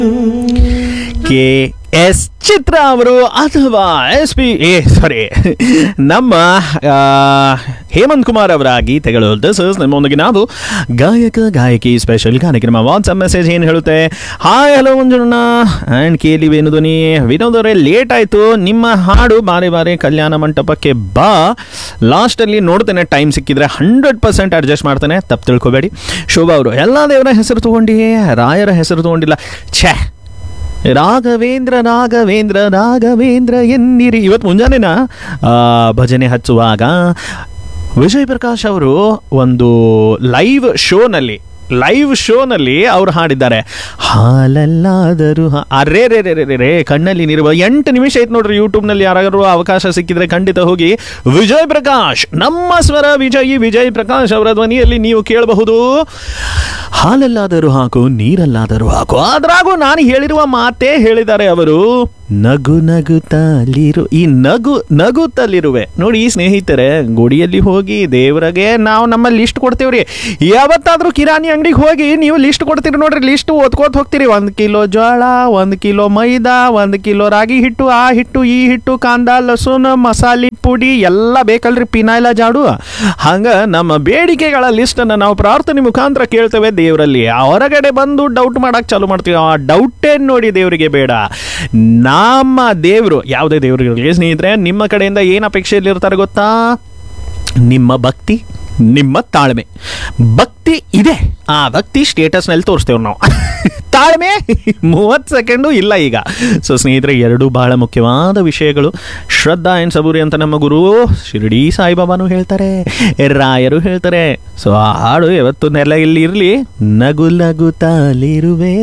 K S ಚಿತ್ರ ಅವರು ಅಥವಾ S P A ಸಾರಿ ನಮ್ಮ ಆ, ಹೇಮಂತ್ ಕುಮಾರ್ ಅವರ ಗೀತೆಗಳು ದಿಸ್ ಇಸ್ ನಿಮ್ಮೊಂದಿಗೆ ನಾವು ಗಾಯಕ ಗಾಯಕಿ ಸ್ಪೆಷಲ್ ಕಾರ್ಯಕ್ರಮ ವಾಟ್ಸಪ್ ಮೆಸೇಜ್ ಏನು ಹೇಳುತ್ತೆ ಹಾಯ್ ಹಲೋ ಮಂಜುಣ್ಣ ಆ್ಯಂಡ್ ಕೇಳಿ ವೇಣುಧ್ವನಿ ವಿನೋದ್ ಅವರೇ ಲೇಟ್ ಆಯಿತು ನಿಮ್ಮ ಹಾಡು ಬಾರಿ ಬಾರಿ ಕಲ್ಯಾಣ ಮಂಟಪಕ್ಕೆ ಬಾ ಲಾಸ್ಟಲ್ಲಿ ನೋಡ್ತೇನೆ ಟೈಮ್ ಸಿಕ್ಕಿದ್ರೆ ಹಂಡ್ರೆಡ್ ಪರ್ಸೆಂಟ್ ಅಡ್ಜಸ್ಟ್ ಮಾಡ್ತೇನೆ ತಪ್ಪು ತಿಳ್ಕೊಬೇಡಿ ಶೋಭಾ ಅವರು ಎಲ್ಲ ದೇವರ ಹೆಸರು ತಗೊಂಡಿ ರಾಯರ ಹೆಸರು ತಗೊಂಡಿಲ್ಲ ಛೇ ರಾಘವೇಂದ್ರ ರಾಘವೇಂದ್ರ ರಾಘವೇಂದ್ರ ಎನ್ನಿರಿ ಇವತ್ತು ಮುಂಜಾನೆನ ಆ, ಭಜನೆ ಹಚ್ಚುವಾಗ ವಿಜಯ್ ಪ್ರಕಾಶ್ ಅವರು ಒಂದು ಲೈವ್ ಶೋನಲ್ಲಿ ಲೈವ್ ಶೋನಲ್ಲಿ ಅವ್ರು ಹಾಡಿದ್ದಾರೆ ಹಾಲಲ್ಲಾದರೂ ಹಾ- ಅರೇ ರೇ ರೇ ರೇ ರೇ ರೇ ಕಣ್ಣಲ್ಲಿ ನೀರು ಎಂಟು ನಿಮಿಷ ಐತೆ ನೋಡ್ರಿ ಯೂಟ್ಯೂಬ್ನಲ್ಲಿ ಯಾರಾದರೂ ಅವಕಾಶ ಸಿಕ್ಕಿದ್ರೆ ಖಂಡಿತ ಹೋಗಿ ವಿಜಯ್ ಪ್ರಕಾಶ್ ನಮ್ಮ ಸ್ವರ ವಿಜಯ್ ವಿಜಯ್ ಪ್ರಕಾಶ್ ಅವರ ಧ್ವನಿಯಲ್ಲಿ ನೀವು ಕೇಳಬಹುದು ಹಾಲಲ್ಲಾದರೂ ಹಾಕು ನೀರಲ್ಲಾದರೂ ಹಾಕು ಅದ್ರಾಗೂ ನಾನು ಹೇಳಿರುವ ಮಾತೇ ಹೇಳಿದ್ದಾರೆ ಅವರು ನಗು ನಗುತ್ತಲಿರು ಈ ನಗು ನಗುತ್ತಲಿರುವೆ ನೋಡಿ ಈ ಸ್ನೇಹಿತರೆ ಗುಡಿಯಲ್ಲಿ ಹೋಗಿ ದೇವರಿಗೆ ನಾವು ನಮ್ಮ ಲಿಸ್ಟ್ ಕೊಡ್ತೇವ್ರಿ ಯಾವತ್ತಾದ್ರೂ ಕಿರಾಣಿ ಅಂಗಡಿಗೆ ಹೋಗಿ ನೀವು ಲಿಸ್ಟ್ ಕೊಡ್ತೀರಿ ನೋಡ್ರಿ ಲಿಸ್ಟ್ ಓದ್ಕೋತ ಹೋಗ್ತೀರಿ ಒಂದು ಕಿಲೋ ಜೋಳ ಒಂದು ಕಿಲೋ ಮೈದಾ ಒಂದು ಕಿಲೋ ರಾಗಿ ಹಿಟ್ಟು ಆ ಹಿಟ್ಟು ಈ ಹಿಟ್ಟು ಕಾಂದ ಲಸೂನ್ ಮಸಾಲೆ ಪುಡಿ ಎಲ್ಲ ಬೇಕಲ್ರಿ ಪಿನಾಯ್ಲ ಜಾಡು ಹಂಗ ನಮ್ಮ ಬೇಡಿಕೆಗಳ ಲಿಸ್ಟನ್ನು ನಾವು ಪ್ರಾರ್ಥನೆ ಮುಖಾಂತರ ಕೇಳ್ತೇವೆ ದೇವರಲ್ಲಿ ಆ ಹೊರಗಡೆ ಬಂದು ಡೌಟ್ ಮಾಡಕ್ ಚಾಲು ಮಾಡ್ತೀವಿ ಆ ಡೌಟೇ ನೋಡಿ ದೇವರಿಗೆ ಬೇಡ ನಮ್ಮ ದೇವರು ಯಾವುದೇ ದೇವರಿಗೆ ಸ್ನೇಹಿತರೆ ನಿಮ್ಮ ಕಡೆಯಿಂದ ಏನು ಅಪೇಕ್ಷೆಯಲ್ಲಿ ಇರ್ತಾರೆ ಗೊತ್ತಾ ನಿಮ್ಮ ಭಕ್ತಿ ನಿಮ್ಮ ತಾಳ್ಮೆ ಭಕ್ತಿ ಇದೆ ಆ ಭಕ್ತಿ ಸ್ಟೇಟಸ್ನಲ್ಲಿ ತೋರಿಸ್ತೇವೆ ನಾವು ತಾಳ್ಮೆ ಮೂವತ್ತು ಸೆಕೆಂಡು ಇಲ್ಲ ಈಗ ಸೊ ಸ್ನೇಹಿತರೆ ಎರಡು ಬಹಳ ಮುಖ್ಯವಾದ ವಿಷಯಗಳು ಶ್ರದ್ಧಾ ಆ್ಯಂಡ್ ಸಬೂರಿ ಅಂತ ನಮ್ಮ ಗುರು ಶಿರಡಿ ಸಾಯಿಬಾಬಾನು ಹೇಳ್ತಾರೆ ರಾಯರು ಹೇಳ್ತಾರೆ ಸೊ ಆ ಹಾಡು ಯಾವತ್ತು ನೆಲ ಇಲ್ಲಿ ಇರಲಿ ನಗು ನಗುತ್ತಲಿರುವೆ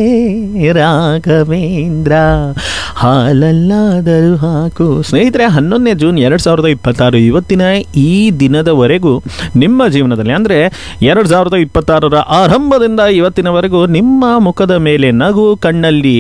ರಾಘವೇಂದ್ರ ಹಾಲಲ್ಲಾದರೂ ಹಾಕು ಸ್ನೇಹಿತರೆ ಹನ್ನೊಂದನೇ ಜೂನ್ ಎರಡು ಸಾವಿರದ ಇಪ್ಪತ್ತಾರು ಇವತ್ತಿನ ಈ ದಿನದವರೆಗೂ ನಿಮ್ಮ ಜೀವನದಲ್ಲಿ ಅಂದರೆ ಎರಡು ಸಾವಿರದ ಇಪ್ಪತ್ತಾರರ ಆರಂಭದಿಂದ ಇವತ್ತಿನವರೆಗೂ ನಿಮ್ಮ ಮುಖದ ಮೇಲೆ ನಗು ಕಣ್ಣಲ್ಲಿ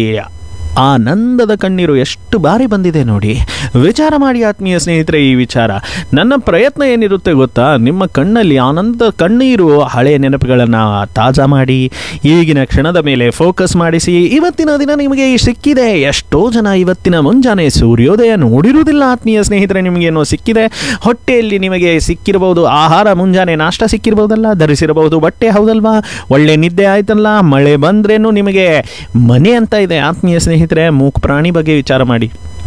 ಆನಂದದ ಕಣ್ಣೀರು ಎಷ್ಟು ಬಾರಿ ಬಂದಿದೆ ನೋಡಿ ವಿಚಾರ ಮಾಡಿ ಆತ್ಮೀಯ ಸ್ನೇಹಿತರೆ ಈ ವಿಚಾರ ನನ್ನ ಪ್ರಯತ್ನ ಏನಿರುತ್ತೆ ಗೊತ್ತಾ ನಿಮ್ಮ ಕಣ್ಣಲ್ಲಿ ಆನಂದ ಕಣ್ಣೀರು ಹಳೆಯ ನೆನಪುಗಳನ್ನು ತಾಜಾ ಮಾಡಿ ಈಗಿನ ಕ್ಷಣದ ಮೇಲೆ ಫೋಕಸ್ ಮಾಡಿಸಿ ಇವತ್ತಿನ ದಿನ ನಿಮಗೆ ಸಿಕ್ಕಿದೆ ಎಷ್ಟೋ ಜನ ಇವತ್ತಿನ ಮುಂಜಾನೆ ಸೂರ್ಯೋದಯ ನೋಡಿರುವುದಿಲ್ಲ ಆತ್ಮೀಯ ಸ್ನೇಹಿತರೆ ನಿಮಗೇನೋ ಸಿಕ್ಕಿದೆ ಹೊಟ್ಟೆಯಲ್ಲಿ ನಿಮಗೆ ಸಿಕ್ಕಿರಬಹುದು ಆಹಾರ ಮುಂಜಾನೆ ನಾಷ್ಟ ಸಿಕ್ಕಿರಬಹುದಲ್ಲ ಧರಿಸಿರಬಹುದು ಬಟ್ಟೆ ಹೌದಲ್ವಾ ಒಳ್ಳೆ ನಿದ್ದೆ ಆಯ್ತಲ್ಲ ಮಳೆ ಬಂದ್ರೇನು ನಿಮಗೆ ಮನೆ ಅಂತ ಇದೆ ಆತ್ಮೀಯ ಸ್ನೇಹಿತರೆ ಮೂಕ್ ಪ್ರಾಣಿ ಬಗ್ಗೆ ವಿಚಾರ ಮಾಡಿ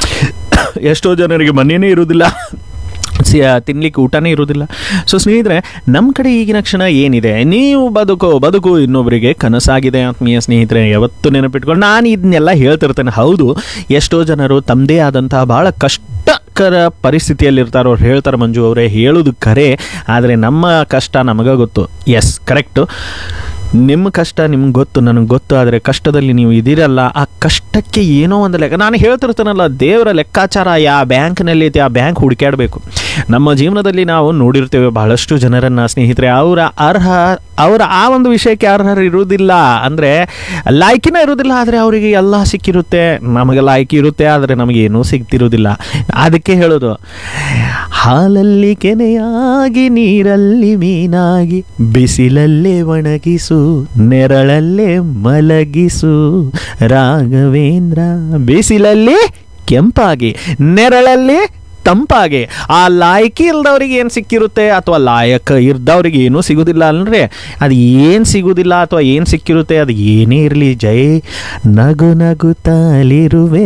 ಎಷ್ಟೋ ಜನರಿಗೆ ಮನೆಯೇ ಇರುವುದಿಲ್ಲ ಸಿ ತಿನ್ಲಿಕ್ಕೆ ಊಟನೇ ಇರುವುದಿಲ್ಲ ಸೊ ಸ್ನೇಹಿತರೆ ನಮ್ಮ ಕಡೆ ಈಗಿನ ಕ್ಷಣ ಏನಿದೆ ನೀವು ಬದುಕು ಬದುಕು ಇನ್ನೊಬ್ಬರಿಗೆ ಕನಸಾಗಿದೆ ಆತ್ಮೀಯ ಸ್ನೇಹಿತರೆ ಯಾವತ್ತು ನೆನಪಿಟ್ಕೊಂಡು ನಾನು ಇದನ್ನೆಲ್ಲ ಹೇಳ್ತಿರ್ತೇನೆ ಹೌದು ಎಷ್ಟೋ ಜನರು ತಮ್ಮದೇ ಆದಂತಹ ಭಾಳ ಕಷ್ಟಕರ ಪರಿಸ್ಥಿತಿಯಲ್ಲಿರ್ತಾರೆ ಅವ್ರು ಹೇಳ್ತಾರೆ ಮಂಜು ಅವರೇ ಹೇಳೋದು ಕರೆ ಆದರೆ ನಮ್ಮ ಕಷ್ಟ ನಮಗೆ ಗೊತ್ತು ಎಸ್ ಕರೆಕ್ಟು ನಿಮ್ಮ ಕಷ್ಟ ನಿಮ್ಗೆ ಗೊತ್ತು ನನಗೆ ಗೊತ್ತು ಆದರೆ ಕಷ್ಟದಲ್ಲಿ ನೀವು ಇದ್ದೀರಲ್ಲ ಆ ಕಷ್ಟಕ್ಕೆ ಏನೋ ಒಂದು ಲೆಕ್ಕ ನಾನು ಹೇಳ್ತಿರ್ತೀನಲ್ಲ ದೇವರ ಲೆಕ್ಕಾಚಾರ ಯಾವ ಬ್ಯಾಂಕ್ನಲ್ಲಿ ಐತೆ ಆ ಬ್ಯಾಂಕ್ ಹುಡುಕಾಡಬೇಕು ನಮ್ಮ ಜೀವನದಲ್ಲಿ ನಾವು ನೋಡಿರ್ತೇವೆ ಬಹಳಷ್ಟು ಜನರನ್ನು ಸ್ನೇಹಿತರೆ ಅವರ ಅರ್ಹ ಅವರ ಆ ಒಂದು ವಿಷಯಕ್ಕೆ ಅರ್ಹರು ಇರುವುದಿಲ್ಲ ಅಂದರೆ ಲಾಯ್ಕಿನ ಇರುವುದಿಲ್ಲ ಆದರೆ ಅವರಿಗೆ ಎಲ್ಲ ಸಿಕ್ಕಿರುತ್ತೆ ನಮಗೆ ಲಾಯ್ಕಿ ಇರುತ್ತೆ ಆದರೆ ನಮಗೇನೂ ಸಿಗ್ತಿರೋದಿಲ್ಲ ಅದಕ್ಕೆ ಹೇಳೋದು ಹಾಲಲ್ಲಿ ಕೆನೆಯಾಗಿ ನೀರಲ್ಲಿ ಮೀನಾಗಿ ಬಿಸಿಲಲ್ಲೇ ಒಣಗಿಸು ನೆರಳಲ್ಲೇ ಮಲಗಿಸು ರಾಘವೇಂದ್ರ ಬಿಸಿಲಲ್ಲಿ ಕೆಂಪಾಗಿ ನೆರಳಲ್ಲಿ ತಂಪಾಗಿ ಆ ಲಾಯಕಿ ಇಲ್ದವ್ರಿಗೆ ಏನು ಸಿಕ್ಕಿರುತ್ತೆ ಅಥವಾ ಲಾಯಕ ಇರ್ದವ್ರಿಗೆ ಏನೂ ಸಿಗೋದಿಲ್ಲ ಅಂದ್ರೆ ಅದು ಏನು ಸಿಗೋದಿಲ್ಲ ಅಥವಾ ಏನು ಸಿಕ್ಕಿರುತ್ತೆ ಅದು ಏನೇ ಇರಲಿ ಜೈ ನಗು ನಗುತ್ತಲಿರುವೆ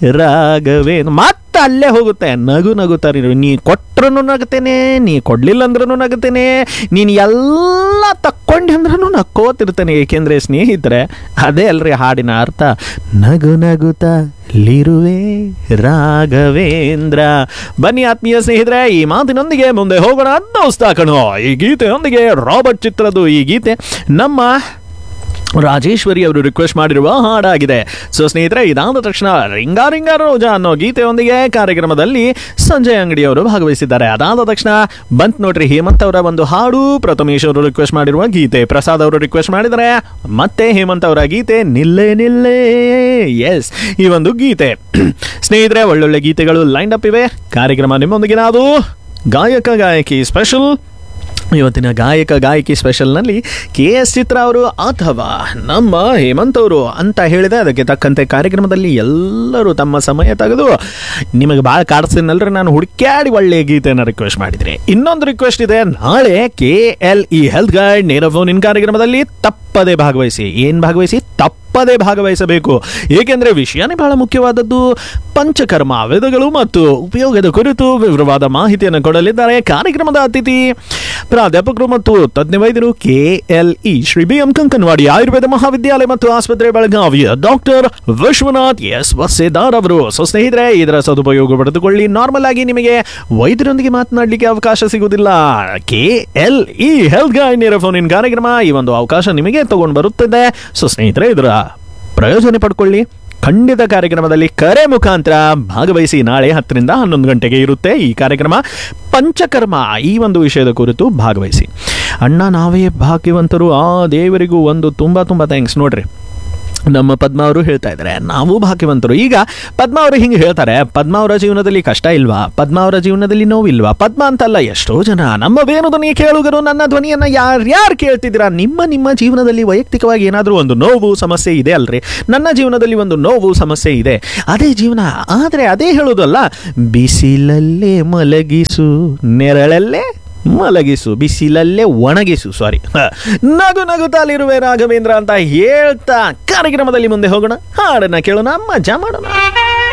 ರಾಘವೇ ಮತ್ತೆ ಅಲ್ಲೇ ಹೋಗುತ್ತೆ ನಗು ನಗುತ್ತಾರೆ ನೀ ಕೊಟ್ರೂ ನಗುತ್ತೇನೆ ನೀ ಕೊಡ್ಲಿಲ್ಲ ಅಂದ್ರೂ ನಗುತ್ತೇನೆ ನೀನು ಎಲ್ಲ ತಕ್ಕೊಂಡೆ ಅಂದ್ರೂ ನಕ್ಕೋತಿರ್ತೇನೆ ಏಕೆಂದರೆ ಸ್ನೇಹಿತರೆ ಅದೇ ಅಲ್ರಿ ಹಾಡಿನ ಅರ್ಥ ನಗು ನಗುತ್ತಲಿರುವೆ ರಾಘವೇಂದ್ರ ಬನ್ನಿ ಆತ್ಮೀಯ ಸ್ನೇಹಿತರೆ ಈ ಮಾತಿನೊಂದಿಗೆ ಮುಂದೆ ಹೋಗೋಣ ದೋಸ್ತ ಕಣೋ ಈ ಗೀತೆಯೊಂದಿಗೆ ರಾಬರ್ಟ್ ಚಿತ್ರದ ಈ ಗೀತೆ ನಮ್ಮ ರಾಜೇಶ್ವರಿ ಅವರು ರಿಕ್ವೆಸ್ಟ್ ಮಾಡಿರುವ ಹಾಡಾಗಿದೆ ಸೊ ಸ್ನೇಹಿತರೆ ಇದಾದ ತಕ್ಷಣ ರಿಂಗಾ ರಿಂಗಾ ರೋಜಾ ಅನ್ನೋ ಗೀತೆಯೊಂದಿಗೆ ಕಾರ್ಯಕ್ರಮದಲ್ಲಿ ಸಂಜಯ್ ಅಂಗಡಿ ಅವರು ಭಾಗವಹಿಸಿದ್ದಾರೆ ಅದಾದ ತಕ್ಷಣ ಬಂತ್ ನೋಡ್ರಿ ಹೇಮಂತ್ ಅವರ ಒಂದು ಹಾಡು ಪ್ರಥಮೇಶ್ ಅವರು ರಿಕ್ವೆಸ್ಟ್ ಮಾಡಿರುವ ಗೀತೆ ಪ್ರಸಾದ್ ಅವರು ರಿಕ್ವೆಸ್ಟ್ ಮಾಡಿದರೆ ಮತ್ತೆ ಹೇಮಂತ್ ಅವರ ಗೀತೆ ನಿಲ್ಲೆ ನಿಲ್ಲೆ ಎಸ್ ಈ ಒಂದು ಗೀತೆ ಸ್ನೇಹಿತರೆ ಒಳ್ಳೊಳ್ಳೆ ಗೀತೆಗಳು ಲೈನ್ ಅಪ್ ಇವೆ ಕಾರ್ಯಕ್ರಮ ನಿಮ್ಮೊಂದಿಗೆ ನಾವು ಗಾಯಕ ಗಾಯಕಿ ಸ್ಪೆಷಲ್ ಇವತ್ತಿನ ಗಾಯಕ ಗಾಯಕಿ ಸ್ಪೆಷಲ್ನಲ್ಲಿ ಕೆ ಎಸ್ ಚಿತ್ರ ಅವರು ಅಥವಾ ನಮ್ಮ ಹೇಮಂತ್ ಅವರು ಅಂತ ಹೇಳಿದೆ ಅದಕ್ಕೆ ತಕ್ಕಂತೆ ಕಾರ್ಯಕ್ರಮದಲ್ಲಿ ಎಲ್ಲರೂ ತಮ್ಮ ಸಮಯ ತೆಗೆದು ನಿಮಗೆ ಭಾಳ ಕಾಡಿಸ್ತೀನಲ್ರಿ ನಾನು ಹುಡುಕ್ಯಾಡಿ ಒಳ್ಳೆಯ ಗೀತೆಯನ್ನು ರಿಕ್ವೆಸ್ಟ್ ಮಾಡಿದ್ರಿ ಇನ್ನೊಂದು ರಿಕ್ವೆಸ್ಟ್ ಇದೆ ನಾಳೆ K L E health guide ನೇರ ಫೋನ್ ಇನ್ ಕಾರ್ಯಕ್ರಮದಲ್ಲಿ ತಪ್ಪದೆ ಭಾಗವಹಿಸಿ ಏನು ಭಾಗವಹಿಸಿ ತಪ್ಪದೆ ಭಾಗವಹಿಸಬೇಕು ಏಕೆಂದರೆ ವಿಷಯನೇ ಬಹಳ ಮುಖ್ಯವಾದದ್ದು ಪಂಚಕರ್ಮ ವೇದಗಳು ಮತ್ತು ಉಪಯೋಗದ ಕುರಿತು ವಿವರವಾದ ಮಾಹಿತಿಯನ್ನು ಕೊಡಲಿದ್ದಾರೆ ಕಾರ್ಯಕ್ರಮದ ಅತಿಥಿ ಪ್ರಾಧ್ಯಾಪಕರು ಮತ್ತು ತಜ್ಞ ವೈದ್ಯರು K L E Shri B M Kankanawadi ಆಯುರ್ವೇದ ಮಹಾವಿದ್ಯಾಲಯ ಮತ್ತು ಆಸ್ಪತ್ರೆ ಬೆಳಗಾವಿಯ ಡಾಕ್ಟರ್ ವಿಶ್ವನಾಥ್ ಎಸ್ ವಸ್ಸೇದಾರ್ ಅವರು ಸೊ ಸ್ನೇಹಿತರೆ ಇದರ ಸದುಪಯೋಗ ಪಡೆದುಕೊಳ್ಳಿ ನಾರ್ಮಲ್ ಆಗಿ ನಿಮಗೆ ವೈದ್ಯರೊಂದಿಗೆ ಮಾತನಾಡಲಿಕ್ಕೆ ಅವಕಾಶ ಸಿಗುವುದಿಲ್ಲ K L E health guide ನೇರ ಫೋನ್ ಇನ್ ಕಾರ್ಯಕ್ರಮ ಈ ಒಂದು ಅವಕಾಶ ನಿಮಗೆ ತಗೊಂಡು ಬರುತ್ತದೆ ಸೊ ಸ್ನೇಹಿತರೆ ಇದರ ಪ್ರಯೋಜನ ಪಡ್ಕೊಳ್ಳಿ ಖಂಡಿತ ಕಾರ್ಯಕ್ರಮದಲ್ಲಿ ಕರೆ ಮುಖಾಂತರ ಭಾಗವಹಿಸಿ ನಾಳೆ ಹತ್ತರಿಂದ ಹನ್ನೊಂದು ಗಂಟೆಗೆ ಇರುತ್ತೆ ಈ ಕಾರ್ಯಕ್ರಮ ಪಂಚಕರ್ಮ ಈ ಒಂದು ವಿಷಯದ ಕುರಿತು ಭಾಗವಹಿಸಿ ಅಣ್ಣ ನಾವೇ ಭಾಗ್ಯವಂತರು ಆ ದೇವರಿಗೂ ಒಂದು ತುಂಬ ತುಂಬ ಥ್ಯಾಂಕ್ಸ್ ನೋಡ್ರಿ ನಮ್ಮ ಪದ್ಮ ಅವರು ಹೇಳ್ತಾ ಇದ್ದಾರೆ ನಾವು ಭಾಗ್ಯವಂತರು ಈಗ ಪದ್ಮ ಅವರು ಹಿಂಗೆ ಹೇಳ್ತಾರೆ ಪದ್ಮ ಅವರ ಜೀವನದಲ್ಲಿ ಕಷ್ಟ ಇಲ್ವಾ ಪದ್ಮ ಅವರ ಜೀವನದಲ್ಲಿ ನೋವಿಲ್ವಾ ಪದ್ಮ ಅಂತಲ್ಲ ಎಷ್ಟೋ ಜನ ನಮ್ಮ ವೇಣು ಧ್ವನಿ ಕೇಳುಗರು ನನ್ನ ಧ್ವನಿಯನ್ನ ಯಾರ್ಯಾರು ಕೇಳ್ತಿದ್ದೀರಾ ನಿಮ್ಮ ನಿಮ್ಮ ಜೀವನದಲ್ಲಿ ವೈಯಕ್ತಿಕವಾಗಿ ಏನಾದರೂ ಒಂದು ನೋವು ಸಮಸ್ಯೆ ಇದೆ ಅಲ್ರಿ ನನ್ನ ಜೀವನದಲ್ಲಿ ಒಂದು ನೋವು ಸಮಸ್ಯೆ ಇದೆ ಅದೇ ಜೀವನ ಆದರೆ ಅದೇ ಹೇಳೋದಲ್ಲ ಬಿಸಿಲಲ್ಲೇ ಮಲಗಿಸು ನೆರಳಲ್ಲೇ ಮಲಗಿಸು ಬಿಸಿಲಲ್ಲೇ ಒಣಗಿಸು ಸಾರಿ ನಗು ನಗುತ್ತಲಿರುವೆ ರಾಘವೇಂದ್ರ ಅಂತ ಹೇಳ್ತಾ ಕಾರ್ಯಕ್ರಮದಲ್ಲಿ ಮುಂದೆ ಹೋಗೋಣ ಹಾಡನ್ನ ಕೇಳೋಣ ಮಜಾ ಮಾಡೋಣ